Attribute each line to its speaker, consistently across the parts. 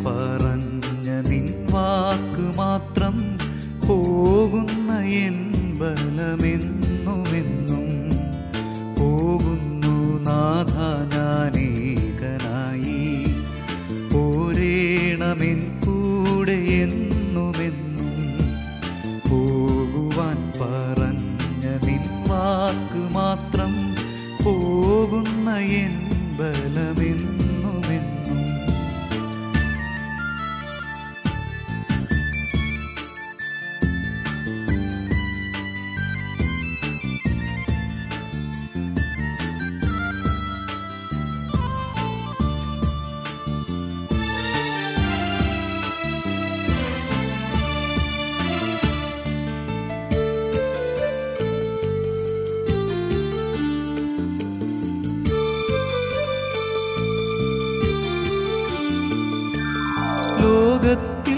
Speaker 1: പറഞ്ഞ നിൻ വാക്ക് മാത്രം പോകുന്ന എൻ ബലമെന്നുമെന്നും പോകുന്നു നാഥ ഞാനേകനായി പോരേണമെൻ കൂടെ എന്നുമെന്നും പോകുവാൻ പറഞ്ഞ നിൻ വാക്ക് മാത്രം പോകുന്ന എൻ ബലമെന്നുമെന്നും ലോകത്തിൽ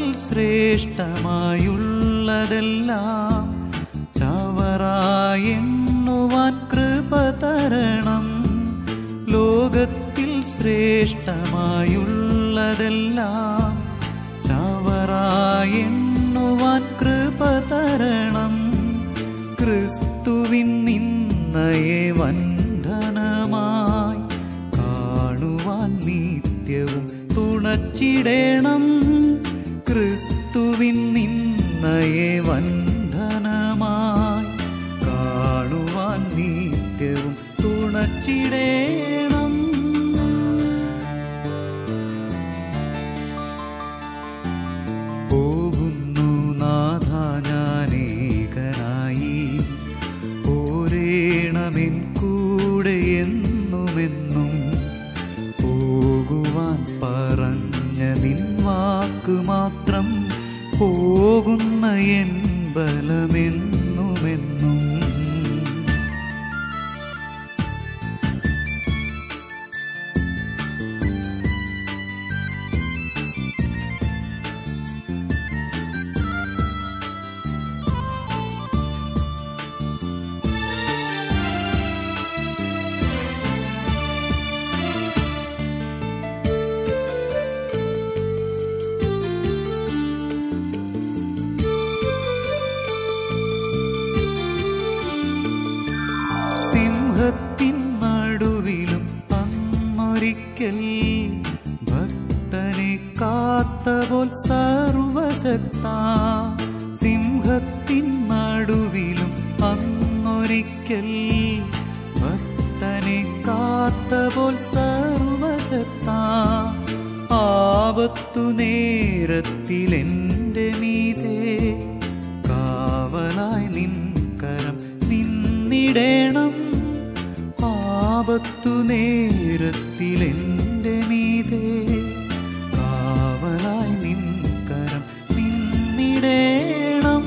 Speaker 1: ശ്രേഷ്ഠമായുള്ളതെല്ലാം ചവറായെണ്ണുവാൻ കൃപ തരണം ലോകത്തിൽ ശ്രേഷ്ഠമായുള്ളതെല്ലാം ചവറായെണ്ണുവാൻ കൃപ തരണം ക്രിസ്തുവിൻ നിന്നയെ വന്ധനമായി കാണുവാൻ നിത്യവും തുണച്ചിടേണം ക്രിസ്തുവിൻ നിന്നയെ വന്ധനമായി കാണുവാൻ നിത്യവും തുണച്ചിടേണം പോകുന്നു നാഥ ഞാനേകനായി പോരേണമെൻ കൂടെ എന്നുമെന്നും പോകുവാൻ പറഞ്ഞ നിൻ വാക്ക് മാത്രം പോകുന്ന എൻ ബലമെന്നുമെന്നും സിംഹത്തിൻ നടുവിലും അന്നൊരിക്കൽ ഭക്തനെ കാത്തപോൽ സർവശക്ത സിംഹത്തിൻ നടുവിലും അന്നൊരിക്കൽ ഭക്തനെ കാത്തപോൽ സർവശക്ത ആപത്തു നേരത്തിലെന്റെ മീതേ കാവലായി നിൻ കരം നിന്നിടേണം ആപത്തു നേരത്തിലെന്റെ മീതേ കാവലായി നിൻ കരം നിന്നിടേണം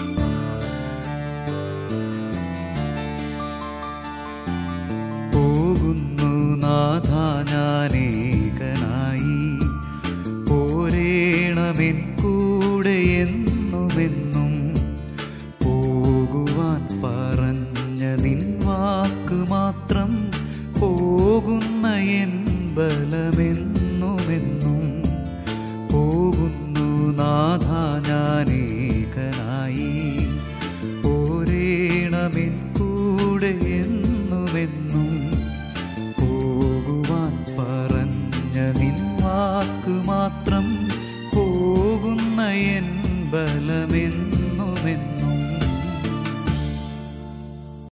Speaker 1: പോകുന്നു നാഥ ഞാനേകനായി പോരേണമെൻ കൂടെ എന്നുമെന്നും പോകുവാൻ പറഞ്ഞ നിൻ വാക്ക് മാത്രം പോകുന്ന എൻ ബലമെന്നുമെന്നും പോകുന്നു നാഥ ഞാനേകനായി പോരേണമെൻ കൂടെ എന്നുമെന്നും പോകുവാൻ പറഞ്ഞ നിൻ വാക്ക്